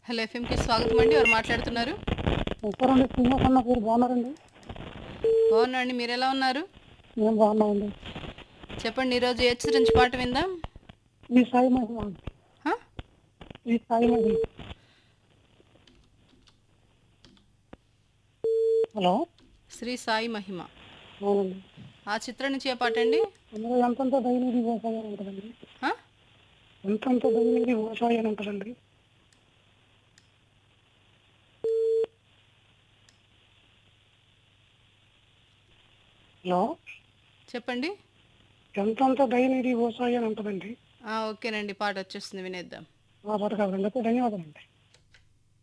Hello ఎఫ్ఎంకి స్వాగతం అండి ఎవరు మాట్లాడుతున్నారు నమస్కారండి శ్రీనివాస్ అన్న పేరు బాగున్నారండి బాగున్నా అండి మీరు ఎలా ఉన్నారు మేము బాగున్నామండి చెప్పండి ఈరోజు ఏ చిత్రం నుంచి పాట విందాం ఈ సాయి మహిమ హ? ఈ సాయి మహిమ హలో శ్రీ సాయి మహిమ అవునండి ఆ చిత్రం నుంచి ఏ పాట అండి అందులో ఎంతంత దైనిది వ్యవసాయం అని ఉంటుందండి హ? ఎంతంత దైనిది వ్యవసాయం అని ఉంటుందండి హలో చెప్పండి ఎంతంత దైనిది వ్యవసాయం అని ఉంటుందండి ఆ, ఓకేనండి పాట వచ్చేస్తుంది వినేద్దాం ఆ పాట కావాలండి ఓకే ధన్యవాదాలండి